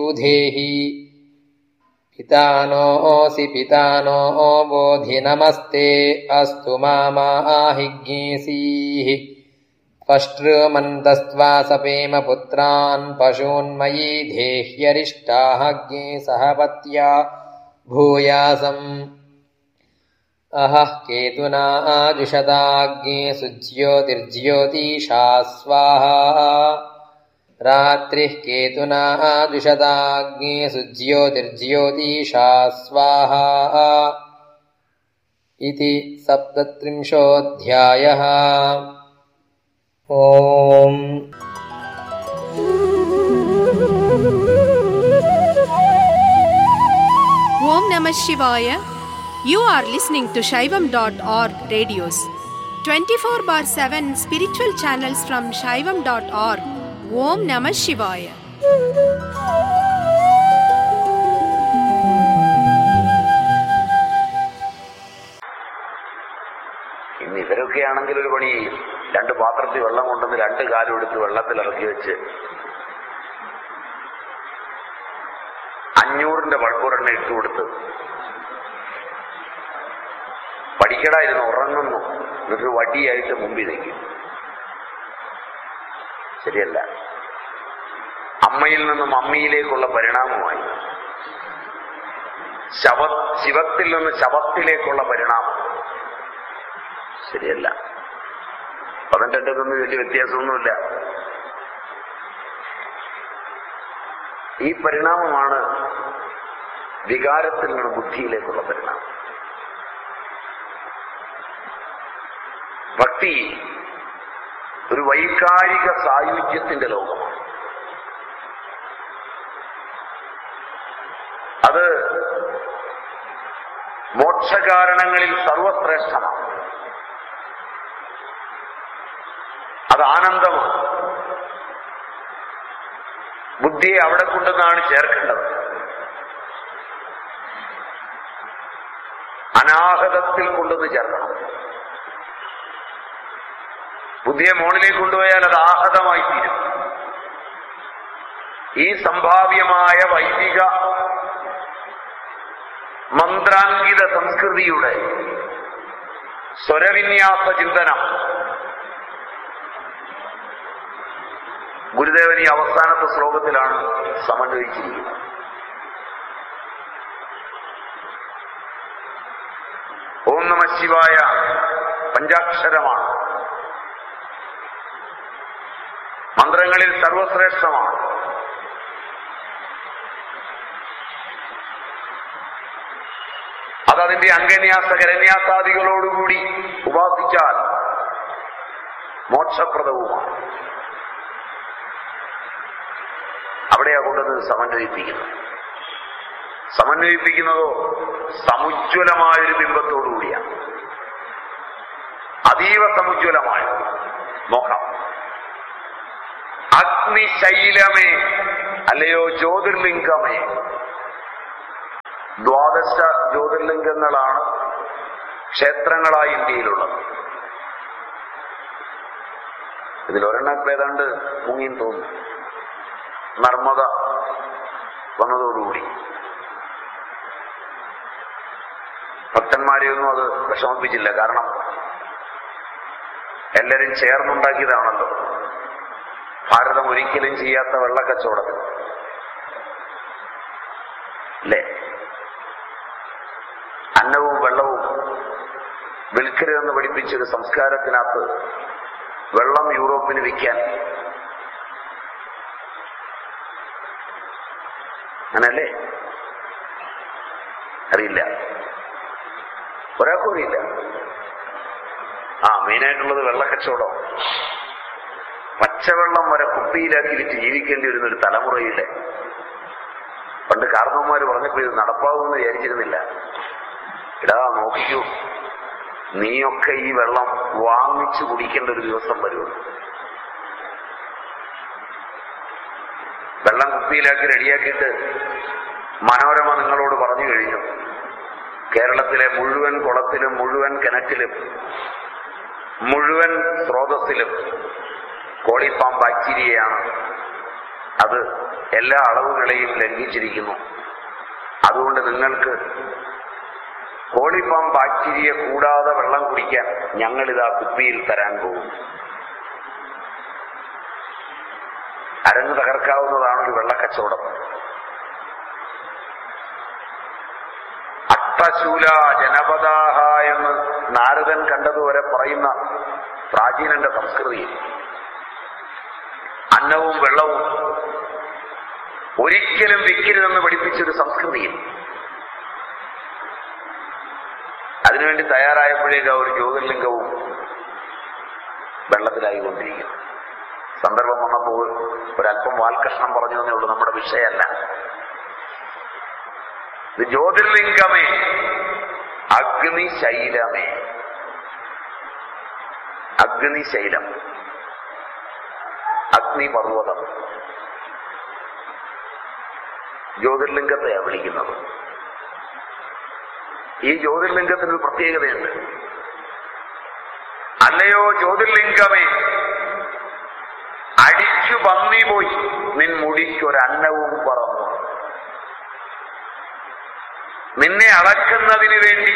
धेहि पितानोऽसि पितानो बोधि नमस्ते अस्तु मामाहिज्ञेसीः पष्ट्रुमन्तस्त्वा सपेम पुत्रान् पशून्मयी देह्यरिष्टाहज्ञे सहपत्या भूयासम् अहः केतुना आजुषदाज्ञे सुज्योतिर्ज्योतिषा स्वाहा रात्रिः केतुना आजुषदाज्ञे सुज्योतिर्ज्योतिषा स्वाहा इति सप्तत्रिंशोऽध्यायः ॐ Om Namah Shivaya. You are listening to Shaivam.org radios. 24 bar 7 spiritual channels from Shaivam.org. Om Namah Shivaya. ഇന്ന് ഇവരൊക്കെ ആണെങ്കിൽ ഒരു പണി ചെയ്യും രണ്ട് പാത്രത്തിൽ വെള്ളം കൊണ്ടുവന്ന് രണ്ട് കാലും എടുത്ത് വെള്ളത്തിൽ ഇറക്കി വെച്ച് അഞ്ഞൂറിന്റെ പഴക്കൂറെണ്ണ ഇട്ടു കൊടുത്ത് പഠിക്കടായിരുന്നു ഉറങ്ങുന്നു എന്നിട്ട് വടിയായിട്ട് മുമ്പിൽ നിൽക്കും ശരിയല്ല അമ്മയിൽ നിന്നും അമ്മിയിലേക്കുള്ള പരിണാമമായി ശവ ശിവത്തിൽ നിന്ന് ശവത്തിലേക്കുള്ള പരിണാമം ശരിയല്ല അതിൻ്റെ അടുത്തൊന്നും വലിയ വ്യത്യാസമൊന്നുമില്ല ഈ പരിണാമമാണ് വികാരത്തിൽ നിന്ന് ബുദ്ധിയിലേക്കുള്ള പരിണാമം ഭക്തി ഒരു വൈകാരിക സായുജ്യത്തിന്റെ ലോകമാണ് അത് മോക്ഷകാരണങ്ങളിൽ സർവശ്രേഷ്ഠമാണ് അത് ആനന്ദമാണ് ബുദ്ധിയെ അവിടെ കൊണ്ടുവന്നാണ് ചേർക്കേണ്ടത് അനാഹതത്തിൽ കൊണ്ടുവന്ന് ചേർക്കണം ബുദ്ധിയെ മോണിലേക്ക് കൊണ്ടുപോയാൽ അത് ആഹതമായി തീരും ഈ സംഭാവ്യമായ വൈദിക മന്ത്രാങ്കിത സംസ്കൃതിയുടെ സ്വരവിന്യാസ ചിന്തനം ഗുരുദേവൻ ഈ അവസാനത്തെ ശ്ലോകത്തിലാണ് സമന്വയിച്ചിരിക്കുന്നത് ഓം നമ ശിവായ പഞ്ചാക്ഷരമാണ് മന്ത്രങ്ങളിൽ സർവശ്രേഷ്ഠമാണ് അതതിന്റെ അംഗന്യാസ കരന്യാസാദികളോടുകൂടി ഉപാസിച്ചാൽ മോക്ഷപ്രദവുമാണ് അവിടെയാ കൊണ്ടുവന്നത് സമന്വയിപ്പിക്കുന്നത് സമന്വയിപ്പിക്കുന്നതോ സമുജ്വലമായൊരു ബിംബത്തോടുകൂടിയാണ് അതീവ സമുജ്വലമായ മുഖം അഗ്നിശൈലമേ അല്ലയോ ജ്യോതിർലിംഗമേ ദ്വാദശ ജ്യോതിർലിംഗങ്ങളാണ് ക്ഷേത്രങ്ങളായി ഇന്ത്യയിലുള്ളത് ഇതിലൊരെണ്ണം ഏതാണ്ട് മുങ്ങിയും തോന്നുന്നു നർമ്മദ വന്നതോടുകൂടി ഭക്തന്മാരെയൊന്നും അത് വിഷമിപ്പിച്ചില്ല കാരണം എല്ലാരും ചേർന്നുണ്ടാക്കിയതാണല്ലോ ഭാരതം ഒരിക്കലും ചെയ്യാത്ത വെള്ളക്കച്ചവടം അല്ലേ അന്നവും വെള്ളവും വിൽക്കരുതെന്ന് പഠിപ്പിച്ചൊരു സംസ്കാരത്തിനകത്ത് വെള്ളം യൂറോപ്പിന് വിൽക്കാൻ അങ്ങനല്ലേ അറിയില്ല ഒരാൾക്കും അറിയില്ല ആ മെയിനായിട്ടുള്ളത് വെള്ളക്കച്ചവടം പച്ചവെള്ളം വരെ കുപ്പിയിലാക്കി വിറ്റ് ജീവിക്കേണ്ടി വരുന്ന ഒരു തലമുറയില്ലേ പണ്ട് കാരണവന്മാർ പറഞ്ഞപ്പോൾ ഇത് നടപ്പാവുമെന്ന് വിചാരിച്ചിരുന്നില്ല ഇടാ നോക്കിക്കൂ നീയൊക്കെ ഈ വെള്ളം വാങ്ങിച്ചു കുടിക്കേണ്ട ഒരു ദിവസം വരുമെന്ന് വെള്ളം കുപ്പിയിലാക്കി റെഡിയാക്കിയിട്ട് മനോരമ നിങ്ങളോട് പറഞ്ഞു കഴിഞ്ഞു കേരളത്തിലെ മുഴുവൻ കുളത്തിലും മുഴുവൻ കിണറ്റിലും മുഴുവൻ സ്രോതസ്സിലും കോളിഫാം ബാക്ടീരിയയാണ് അത് എല്ലാ അളവുകളെയും ലംഘിച്ചിരിക്കുന്നു അതുകൊണ്ട് നിങ്ങൾക്ക് കോളിഫാം ബാക്ടീരിയ കൂടാതെ വെള്ളം കുടിക്കാൻ ഞങ്ങളിതാ കുപ്പിയിൽ തരാൻ പോകും അരങ്ങ് തകർക്കാവുന്നതാണ് ഒരു വെള്ളക്കച്ചവടം അട്ടശൂല ജനപദാഹ എന്ന് നാരദൻ കണ്ടതുവരെ പറയുന്ന പ്രാചീനന്റെ സംസ്കൃതിയിൽ അന്നവും വെള്ളവും ഒരിക്കലും വിൽക്കരുതെന്ന് പഠിപ്പിച്ചൊരു സംസ്കൃതിയിൽ അതിനുവേണ്ടി തയ്യാറായപ്പോഴേക്ക് ഒരു ജ്യോതിർലിംഗവും വെള്ളത്തിലായിക്കൊണ്ടിരിക്കുന്നു സന്ദർഭം വന്നപ്പോൾ ഒരല്പം വാൽകഷ്ണം പറഞ്ഞു എന്നേ ഉള്ളൂ നമ്മുടെ വിഷയമല്ല ഇത് ജ്യോതിർലിംഗമേ അഗ്നിശൈലമേ അഗ്നിശൈലം അഗ്നിപർവ്വതം ജ്യോതിർലിംഗത്തെയാണ് വിളിക്കുന്നത് ഈ ജ്യോതിർലിംഗത്തിന് ഒരു പ്രത്യേകതയുണ്ട് അല്ലയോ ജ്യോതിർലിംഗമേ അടിച്ചു പന്നി പോയി നിൻ മുടിക്കൊരന്നവും പറന്നു നിന്നെ അളക്കുന്നതിന് വേണ്ടി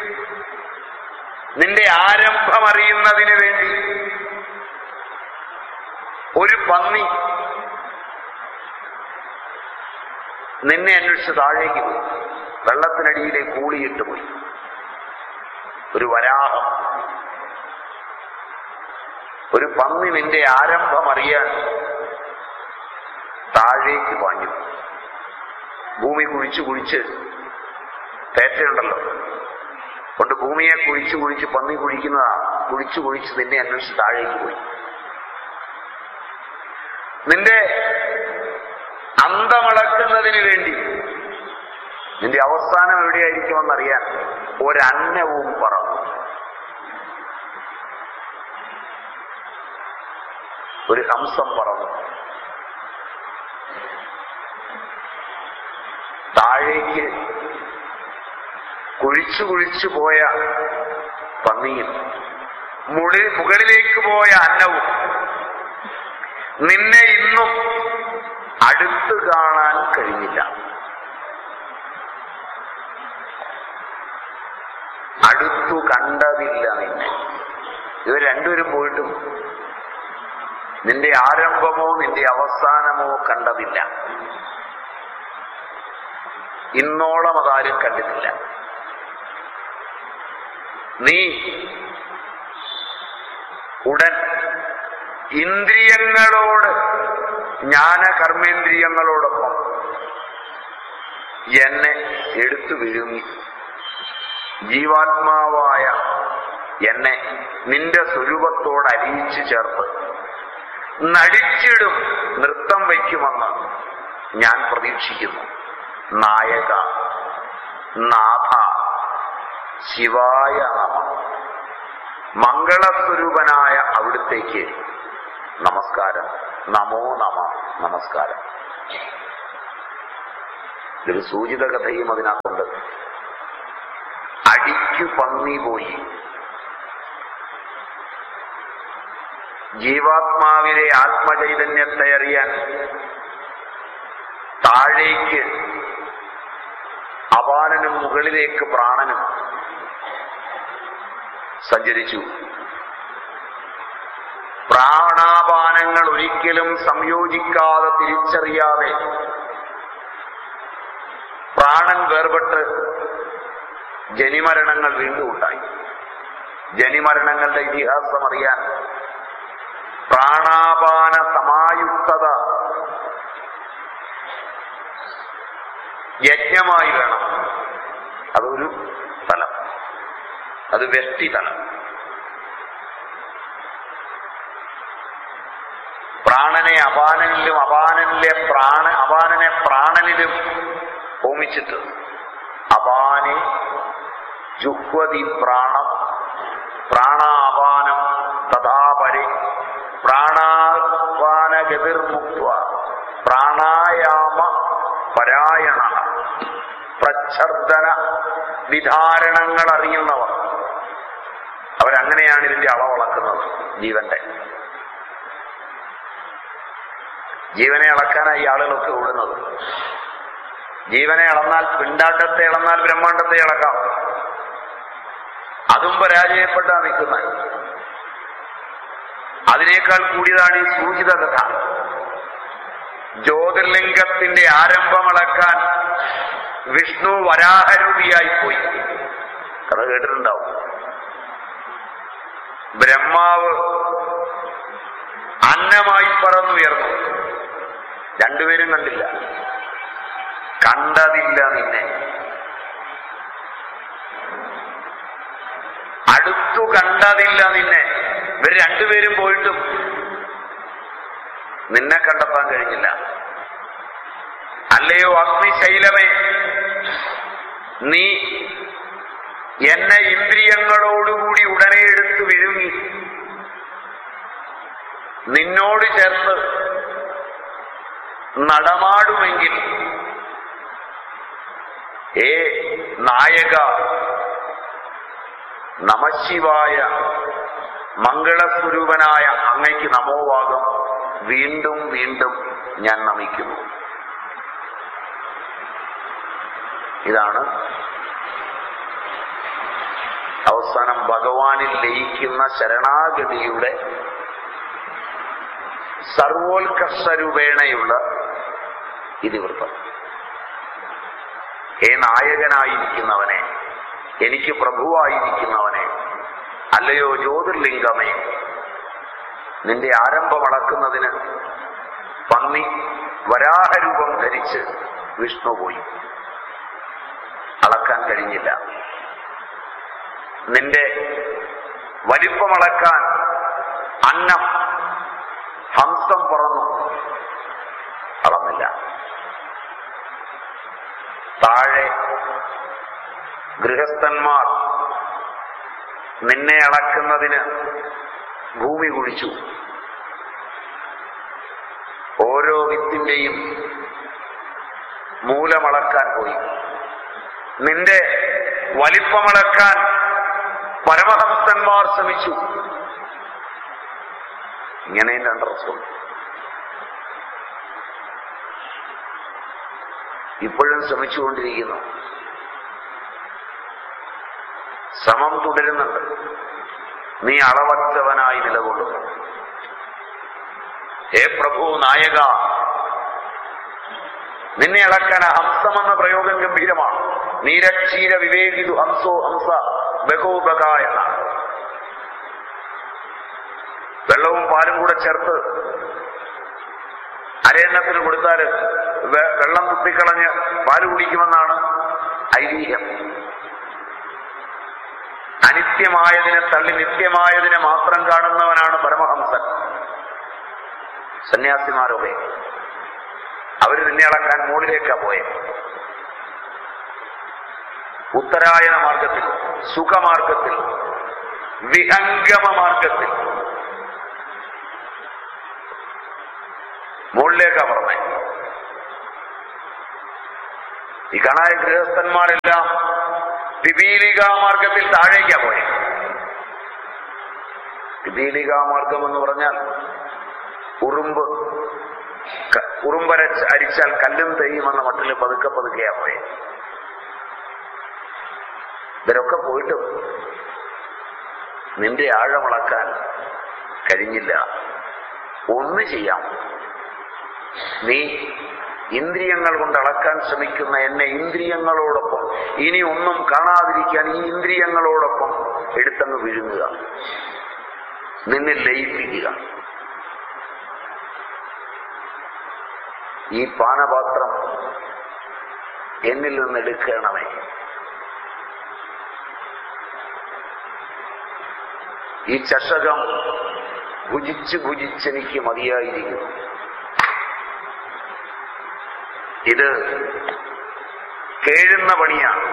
നിന്റെ ആരംഭം അറിയുന്നതിന് വേണ്ടി ഒരു പന്നി നിന്നെ അന്വേഷിച്ച് താഴേക്ക് പോയി വെള്ളത്തിനടിയിലേക്ക് കൂളിയിട്ട് പോയി ഒരു വരാഹം ഒരു പന്നി നിന്റെ ആരംഭം അറിയാൻ താഴേക്ക് പാഞ്ഞു ഭൂമി കുഴിച്ചു കുഴിച്ച് തേറ്റയുണ്ടല്ലോ കൊണ്ട് ഭൂമിയെ കുഴിച്ചു കുഴിച്ച് പന്നി കുഴിക്കുന്നതാ കുഴിച്ചു കുഴിച്ച് നിന്നെ അന്വേഷിച്ച് താഴേക്ക് പോയി നിന്റെ അന്തമളക്കുന്നതിന് വേണ്ടി നിന്റെ അവസാനം എവിടെയായിരിക്കുമെന്നറിയാൻ ഒരന്നവും പറന്നു ഒരു ഹംസം പറന്നു താഴേക്ക് കുഴിച്ചു കുഴിച്ചു പോയ പന്നിയും മുകളിൽ മുകളിലേക്ക് പോയ അന്നവും നിന്നെ ഇന്നും അടുത്ത് കാണാൻ കഴിഞ്ഞില്ല അടുത്തു കണ്ടതില്ല നിന്നെ ഇവർ രണ്ടുപേരും പോയിട്ടും നിന്റെ ആരംഭമോ നിന്റെ അവസാനമോ കണ്ടതില്ല ഇന്നോളം അതാരും കണ്ടിട്ടില്ല നീ ഉടൻ ഇന്ദ്രിയങ്ങളോട് ജ്ഞാന കർമ്മേന്ദ്രിയങ്ങളോടൊപ്പം എന്നെ എടുത്തു വിഴുങ്ങി ജീവാത്മാവായ എന്നെ നിന്റെ സ്വരൂപത്തോട് അലിയിച്ചു ചേർത്ത് നടിച്ചിടും നൃത്തം വയ്ക്കുമെന്ന് ഞാൻ പ്രതീക്ഷിക്കുന്നു നായക നാഥ ശിവായ നമ മംഗളസ്വരൂപനായ അവിടുത്തേക്ക് നമസ്കാരം നമോ നമ നമസ്കാരം ഇതൊരു സൂചിത കഥയും അതിനകത്തുണ്ട് അടിക്കു പന്നി പോയി ജീവാത്മാവിലെ ആത്മചൈതന്യത്തെ അറിയാൻ താഴേക്ക് അപാനനും മുകളിലേക്ക് പ്രാണനും സഞ്ചരിച്ചു പ്രാണാപാനങ്ങൾ ഒരിക്കലും സംയോജിക്കാതെ തിരിച്ചറിയാതെ പ്രാണൻ വേർപെട്ട് ജനിമരണങ്ങൾ വീണ്ടും ഉണ്ടായി ജനിമരണങ്ങളുടെ ഇതിഹാസം അറിയാൻ പ്രാണാപാന സമായുക്തത യജ്ഞമായി വേണം അതൊരു തലം അത് വ്യക്തി തലം പ്രാണനെ അപാനനിലും അപാനനിലെ പ്രാണ അപാനനെ പ്രാണനിലും ഹോമിച്ചിട്ട് അപാനെ ജുഹ്വതി പ്രാണം പ്രാണാപാനം തഥാപരെ പ്രാണാപാനഗതിർമുക്ത പ്രാണായാമ പരായണ പ്രച്ഛർദന വിധാരണങ്ങൾ അറിയുന്നവർ അവരങ്ങനെയാണ് ഇതിന്റെ അളവളക്കുന്നത് ജീവന്റെ ജീവനെ അളക്കാനായി ആളുകളൊക്കെ ഓടുന്നത് ജീവനെ അളന്നാൽ പിണ്ടാണ്ടത്തെ അളന്നാൽ ബ്രഹ്മാണ്ടത്തെ അളക്കാം അതും പരാജയപ്പെട്ടാ നിൽക്കുന്നത് അതിനേക്കാൾ കൂടിയതാണ് ഈ സൂചിത കഥ ജ്യോതിർലിംഗത്തിന്റെ ആരംഭം അളക്കാൻ വിഷ്ണു വരാഹരൂപിയായി പോയി കഥ കേട്ടിട്ടുണ്ടാവും ബ്രഹ്മാവ് അന്നമായി പറന്നുയർന്നു രണ്ടുപേരും കണ്ടില്ല കണ്ടതില്ല നിന്നെ അടുത്തു കണ്ടതില്ല നിന്നെ ഇവർ രണ്ടുപേരും പോയിട്ടും നിന്നെ കണ്ടെത്താൻ കഴിഞ്ഞില്ല അല്ലയോ അഗ്നിശൈലമേ നീ എന്നെ ഇന്ദ്രിയങ്ങളോടുകൂടി ഉടനെ എടുത്തു വിഴുങ്ങി നിന്നോട് ചേർത്ത് നടമാടുമെങ്കിൽ ഏ നായക നമശിവായ മംഗളസ്വരൂപനായ അങ്ങയ്ക്ക് നമോവാകം വീണ്ടും വീണ്ടും ഞാൻ നമിക്കുന്നു ഇതാണ് അവസാനം ഭഗവാനിൽ ലയിക്കുന്ന ശരണാഗതിയുടെ സർവോത്കർഷരൂപേണയുള്ള ഇതിവൃത്തം ഹേ നായകനായിരിക്കുന്നവനെ എനിക്ക് പ്രഭുവായിരിക്കുന്നവനെ അല്ലയോ ജ്യോതിർലിംഗമേ നിന്റെ ആരംഭം അളക്കുന്നതിന് പന്നി വരാഹരൂപം ധരിച്ച് വിഷ്ണു പോയി അളക്കാൻ കഴിഞ്ഞില്ല നിന്റെ വലിപ്പമളക്കാൻ അന്നം ഹംസം പറന്നു അളന്നില്ല താഴെ ഗൃഹസ്ഥന്മാർ നിന്നെ അളക്കുന്നതിന് ഭൂമി കുഴിച്ചു ഓരോ വിത്തിന്റെയും മൂലമളക്കാൻ പോയി നിന്റെ വലിപ്പമളക്കാൻ പരമഹംസന്മാർ ശ്രമിച്ചു ഇങ്ങനെയും രണ്ട് റസം ഇപ്പോഴും ശ്രമിച്ചുകൊണ്ടിരിക്കുന്നു ശ്രമം തുടരുന്നുണ്ട് നീ അളവറ്റവനായി നിലകൊള്ളുന്നു ഹേ പ്രഭു നായക നിന്നെ അളക്കാൻ ഹംസം എന്ന പ്രയോഗം ഗംഭീരമാണ് നീരക്ഷീര വിവേകിതു ഹംസോ ഹംസ ബഹോബക എന്നാണ് വെള്ളവും പാലും കൂടെ ചേർത്ത് അരയണ്ണത്തിന് കൊടുത്താല് വെ- വെള്ളം തുപ്പിക്കളഞ്ഞ് പാല് കുടിക്കുമെന്നാണ് ഐതിഹ്യം അനിത്യമായതിനെ തള്ളി നിത്യമായതിനെ മാത്രം കാണുന്നവനാണ് പരമഹംസൻ സന്യാസിമാരൊക്കെ അവര് നിന്നെ അളക്കാൻ മുകളിലേക്കാ പോയെ ഉത്തരായന മാർഗത്തിൽ സുഖമാർഗത്തിൽ വിഹംഗമ മാർഗത്തിൽ മുകളിലേക്കാ പറഞ്ഞേ ഈ കണായ ഗൃഹസ്ഥന്മാരെല്ലാം പിപീലികാ മാർഗത്തിൽ താഴേക്കാ പോയെ പിപീലികാ മാർഗം എന്ന് പറഞ്ഞാൽ ഉറുമ്പ് ക- ഉറുമ്പരച്ച് അരിച്ചാൽ കല്ലും തെയ്യുമെന്ന മട്ടിൽ പതുക്കെ പതുക്കെയാ പോയെ ഇവരൊക്കെ പോയിട്ടും നിന്റെ ആഴമളക്കാൻ കഴിഞ്ഞില്ല ഒന്ന് ചെയ്യാം നീ ഇന്ദ്രിയങ്ങൾ കൊണ്ട് അളക്കാൻ ശ്രമിക്കുന്ന എന്നെ ഇന്ദ്രിയങ്ങളോടൊപ്പം ഇനി ഒന്നും കാണാതിരിക്കാൻ ഈ ഇന്ദ്രിയങ്ങളോടൊപ്പം എടുത്തങ്ങ് വിഴുങ്ങുക നിന്നെ ലയിപ്പിക്കുക ഈ പാനപാത്രം എന്നിൽ നിന്ന് എടുക്കണമേ ഈ ചഷകം ഭുജിച്ച് ഭുജിച്ചെനിക്ക് മതിയായിരിക്കുന്നു ഇത് കേഴുന്ന പണിയാണ്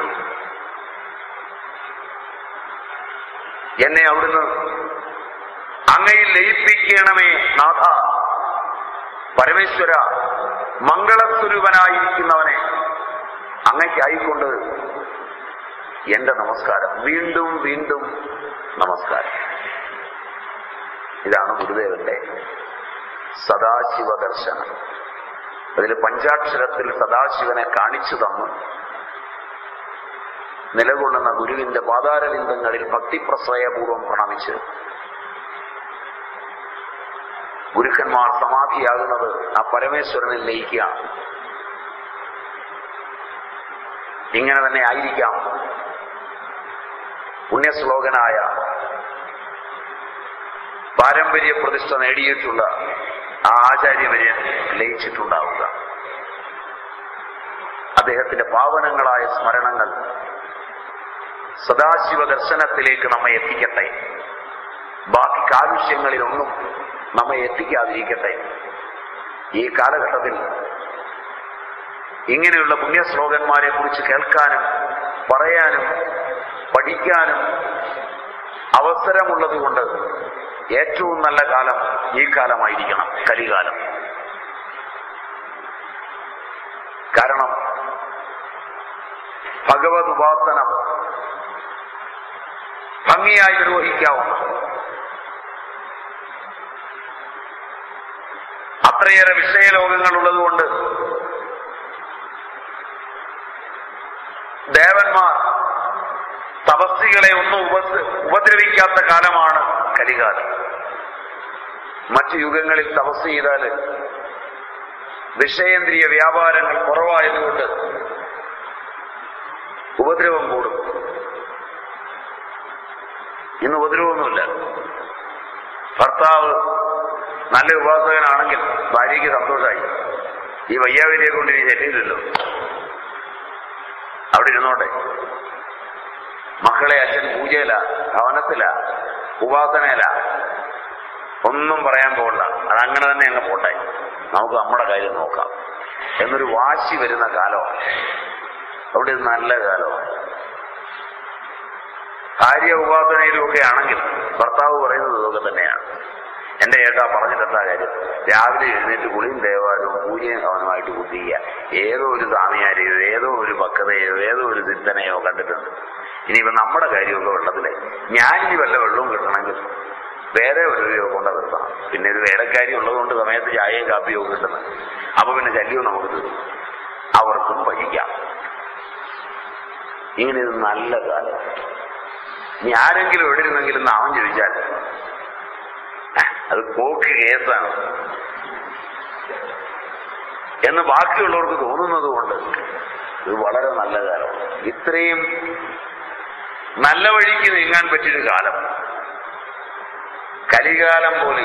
എന്നെ അവിടുന്ന് അങ്ങയിൽ ലയിപ്പിക്കണമേ നാഥ പരമേശ്വര മംഗളസ്വരൂപനായിരിക്കുന്നവനെ അങ്ങയ്ക്കായിക്കൊണ്ട് എന്റെ നമസ്കാരം വീണ്ടും വീണ്ടും നമസ്കാരം ഇതാണ് ഗുരുദേവന്റെ സദാശിവ ദർശനം അതിൽ പഞ്ചാക്ഷരത്തിൽ സദാശിവനെ കാണിച്ചു തന്നു നിലകൊള്ളുന്ന ഗുരുവിന്റെ പാതാരലിംഗങ്ങളിൽ ഭക്തിപ്രശ്രയപൂർവം പ്രണമിച്ച് ഗുരുക്കന്മാർ സമാധിയാകുന്നത് ആ പരമേശ്വരനിൽ ലയിക്കുകയാണ് ഇങ്ങനെ തന്നെ ആയിരിക്കാം പുണ്യശ്ലോകനായ പാരമ്പര്യ പ്രതിഷ്ഠ നേടിയിട്ടുള്ള ആ ആചാര്യവര്യൻ ലയിച്ചിട്ടുണ്ടാവുക അദ്ദേഹത്തിന്റെ പാവനങ്ങളായ സ്മരണങ്ങൾ സദാശിവ ദർശനത്തിലേക്ക് നമ്മെ എത്തിക്കട്ടെ ബാക്കി കാലുഷ്യങ്ങളിലൊന്നും നമ്മെ എത്തിക്കാതിരിക്കട്ടെ ഈ കാലഘട്ടത്തിൽ ഇങ്ങനെയുള്ള പുണ്യശ്ലോകന്മാരെ കുറിച്ച് കേൾക്കാനും പറയാനും പഠിക്കാനും അവസരമുള്ളതുകൊണ്ട് ഏറ്റവും നല്ല കാലം ഈ കാലമായിരിക്കണം കലികാലം കാരണം ഭഗവത് ഉപാസന ഭംഗിയായി നിർവഹിക്കാവുന്ന അത്രയേറെ വിഷയലോകങ്ങൾ ഉള്ളതുകൊണ്ട് ദേവന്മാർ തപസ്സികളെ ഒന്നും ഉപസ് ഉപദ്രവിക്കാത്ത കാലമാണ് കലികാലം മറ്റു യുഗങ്ങളിൽ തപസ് ചെയ്താൽ വിഷയേന്ദ്രിയ വ്യാപാരങ്ങൾ കുറവായതുകൊണ്ട് ഉപദ്രവം കൂടും ഇന്ന് ഉപദ്രവമൊന്നുമില്ല ഭർത്താവ് നല്ല ഉപാസകനാണെങ്കിൽ ഭാര്യയ്ക്ക് സന്തോഷമായി ഈ വയ്യാവലിയെ കൊണ്ട് ഇനി ശല്യമില്ലല്ലോ അവിടെ ഇരുന്നോട്ടെ മക്കളെ അച്ഛൻ പൂജയില ഭവനത്തില ഉപാസനയില ഒന്നും പറയാൻ പോകണ്ട അതങ്ങനെ തന്നെ അങ്ങ് പോട്ടെ നമുക്ക് നമ്മുടെ കാര്യം നോക്കാം എന്നൊരു വാശി വരുന്ന കാലമാണ് അവിടെ ഇത് നല്ല കാലമാണ് ഭാര്യ ഉപാസനയിലും ഒക്കെ ആണെങ്കിൽ ഭർത്താവ് പറയുന്നത് ഇതൊക്കെ തന്നെയാണ് എന്റെ ഏട്ടാ പറഞ്ഞിട്ടെന്താ കാര്യം രാവിലെ എഴുന്നേറ്റ് കുളിയും ദേവാലയവും പൂജയും അവനുമായിട്ട് കുത്തിക്കുക ഏതോ ഒരു സ്വാമിയാരെയോ ഏതോ ഒരു പക്വതയോ ഏതോ ഒരു ചിന്തനയോ കണ്ടിട്ടുണ്ട് ഇനിയിപ്പോ നമ്മുടെ കാര്യമൊക്കെ വെള്ളത്തിലെ ഞാനിനി വല്ല വെള്ളവും കിട്ടണമെങ്കിൽ വേറെ ഒരു കൊണ്ട നിർത്തണം പിന്നെ ഒരു വേലക്കാരി ഉള്ളതുകൊണ്ട് സമയത്ത് ചായയും കാപ്പിയും ഒക്കെ കിട്ടുന്നത് അപ്പൊ പിന്നെ ശല്യവും നമുക്ക് തീരും അവർക്കും പഠിക്കാം ഇങ്ങനെ ഇത് നല്ല കാലം ഇനി ആരെങ്കിലും എവിടെയിരുന്നെങ്കിലും നാമം ചോദിച്ചാൽ അത് പോക്ക് കേസാണ് എന്ന് ബാക്കിയുള്ളവർക്ക് തോന്നുന്നത് കൊണ്ട് ഇത് വളരെ നല്ല കാലമാണ് ഇത്രയും നല്ല വഴിക്ക് നീങ്ങാൻ പറ്റിയൊരു കാലം കലികാലം പോലെ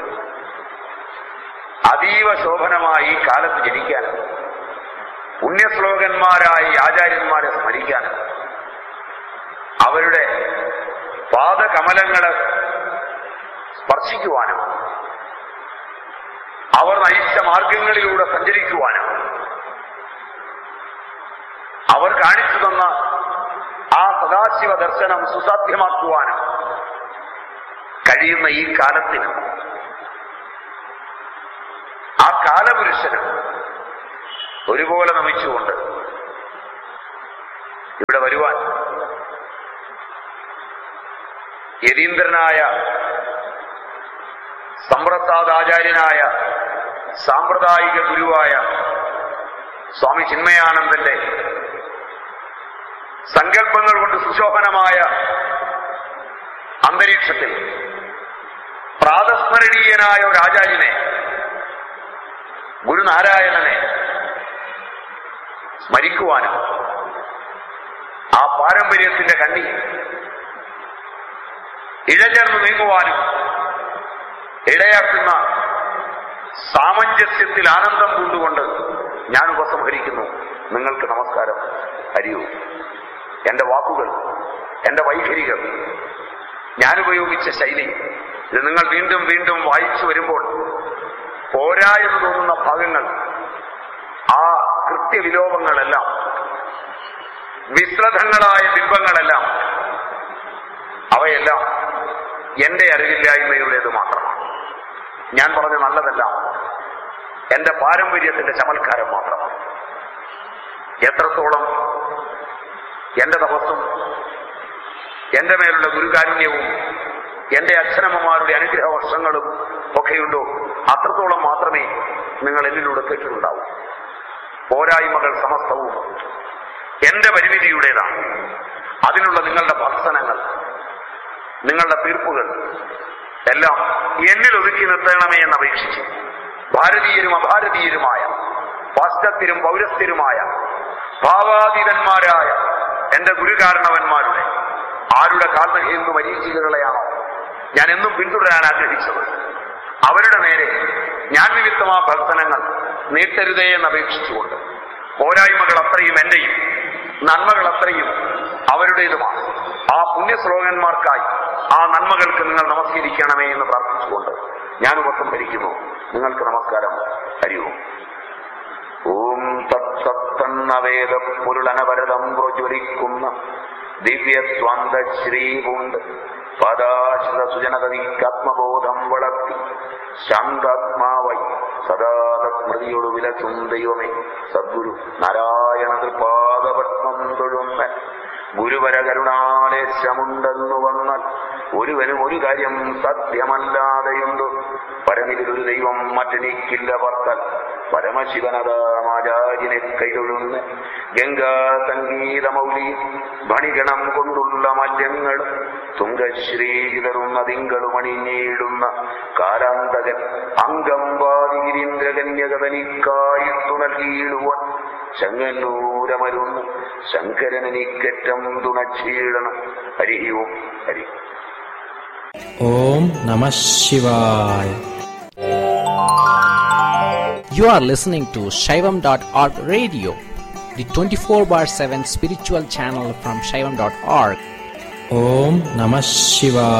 അതീവ ശോഭനമായി ഈ കാലത്ത് ജനിക്കാനും പുണ്യശ്ലോകന്മാരായി ആചാര്യന്മാരെ സ്മരിക്കാനും അവരുടെ പാദകമലങ്ങളെ സ്പർശിക്കുവാനും അവർ നയിച്ച മാർഗങ്ങളിലൂടെ സഞ്ചരിക്കുവാനും അവർ കാണിച്ചു തന്ന ആ സദാശിവ ദർശനം സുസാധ്യമാക്കുവാനും കഴിയുന്ന ഈ കാലത്തിന് ആ കാലപുരുഷന് ഒരുപോലെ നമിച്ചുകൊണ്ട് ഇവിടെ വരുവാൻ യതീന്ദ്രനായ സമ്പ്രസാദാചാര്യനായ സാമ്പ്രദായിക ഗുരുവായ സ്വാമി ചിന്മയാനന്ദന്റെ സങ്കല്പങ്ങൾ കൊണ്ട് സുശോഭനമായ അന്തരീക്ഷത്തിൽ പ്രാതസ്മരണീയനായ ഒരു ആചാര്യനെ ഗുരുനാരായണനെ സ്മരിക്കുവാനും ആ പാരമ്പര്യത്തിന്റെ കണ്ണി ഇഴചേർന്ന് നീങ്ങുവാനും ഇടയാക്കുന്ന സാമഞ്ജസ്യത്തിൽ ആനന്ദം കൊണ്ടുകൊണ്ട് ഞാൻ ഉപസംഹരിക്കുന്നു നിങ്ങൾക്ക് നമസ്കാരം ഹരിയൂ എന്റെ വാക്കുകൾ എന്റെ വൈഖരികൾ ഞാൻ ഉപയോഗിച്ച ശൈലി ഇത് നിങ്ങൾ വീണ്ടും വീണ്ടും വായിച്ചു വരുമ്പോൾ പോരാ എന്ന് തോന്നുന്ന ഭാഗങ്ങൾ ആ കൃത്യവിലോപങ്ങളെല്ലാം വിശ്രദ്ധങ്ങളായ ബിംബങ്ങളെല്ലാം അവയെല്ലാം എന്റെ അറിവില്ലായ്മയുടേത് മാത്രമാണ് ഞാൻ പറഞ്ഞ നല്ലതെല്ലാം എന്റെ പാരമ്പര്യത്തിന്റെ ചമൽക്കാരം മാത്രമാണ് എത്രത്തോളം എന്റെ തപസ്സും എന്റെ മേലുള്ള ഗുരുകാരുണ്യവും എന്റെ അച്ഛനമ്മമാരുടെ അനുഗ്രഹ വർഷങ്ങളും ഒക്കെയുണ്ടോ അത്രത്തോളം മാത്രമേ നിങ്ങൾ എന്നിലൂടെ കേട്ടിട്ടുണ്ടാവൂ പോരായ്മകൾ സമസ്തവും എന്റെ പരിമിതിയുടേതാണ് അതിനുള്ള നിങ്ങളുടെ ഭർസനങ്ങൾ നിങ്ങളുടെ തീർപ്പുകൾ എല്ലാം എന്നിൽ ഒതുക്കി നിർത്തണമേ എന്ന് അപേക്ഷിച്ചു ഭാരതീയരും അഭാരതീയരുമായ പാശ്ചാത്യരും പൗരസ്ഥരുമായ ഭാവാതീതന്മാരായ എന്റെ ഗുരുകാരണവന്മാരുടെ ആരുടെ കാൽനഹയെന്ന് മരീചികകളെയാണോ ഞാൻ എന്നും പിന്തുടരാൻ ആഗ്രഹിച്ചത് അവരുടെ നേരെ ഞാൻ നിമിത്തമാ ഭക്തനങ്ങൾ നീട്ടരുതേ എന്ന് അപേക്ഷിച്ചുകൊണ്ട് പോരായ്മകൾ അത്രയും എന്റെയും നന്മകൾ അത്രയും അവരുടേതുമാണ് ആ പുണ്യശ്ലോകന്മാർക്കായി ആ നന്മകൾക്ക് നിങ്ങൾ നമസ്കരിക്കണമേ എന്ന് പ്രാർത്ഥിച്ചുകൊണ്ട് ഞാൻ ഉപസം ഭരിക്കുന്നു നിങ്ങൾക്ക് നമസ്കാരം ഹരിവും ഓം തത്തന്നവേദ പൊരുളനവരതം പ്രജ്വലിക്കുന്ന ദിവ്യ സ്വാന്ത ശ്രീപുണ്ട് പദാശ്രിത സുജനതനിക്കാത്മബോധം വളർത്തി ശാന്താത്മാവായി സദാ സ്മൃതിയോട് വിലസും ദൈവമേ സദ്ഗുരു നാരായണ തൃപാദപത്മം തൊഴുന്ന ഗുരുവര കരുണാലേശമുണ്ടെന്നു വന്നാൽ ഒരുവനും ഒരു കാര്യം സത്യമല്ലാതെയുണ്ട് പരമിതിലൊരു ദൈവം മറ്റെനിക്കില്ല പർത്താൽ പരമശിവനതാമാചാര്യനെ കൈതൊഴുന്ന ഗംഗാ സംഗീതമൗലി ഭണിഗണം കൊണ്ടുള്ള മല്യങ്ങൾ തുങ്കശ്രീ ചിതറുന്ന തിങ്കളും അണിഞ്ഞിടുന്ന കാലാന്തകൻ അംഗംവാതിരിന്ദ്രകന്യകതനിക്കായിട്ടു നൽകിയിടുവാൻ ചങ്ങന്നൂരമരുന്ന് ശങ്കരനെനിക്കറ്റം തുണച്ചീടണം ഹരിയും Hari Om Namah Shivaya. You are listening to Shaivam.org radio, the 24 bar 7 spiritual channel from Shaivam.org. Om Namah Shivaya.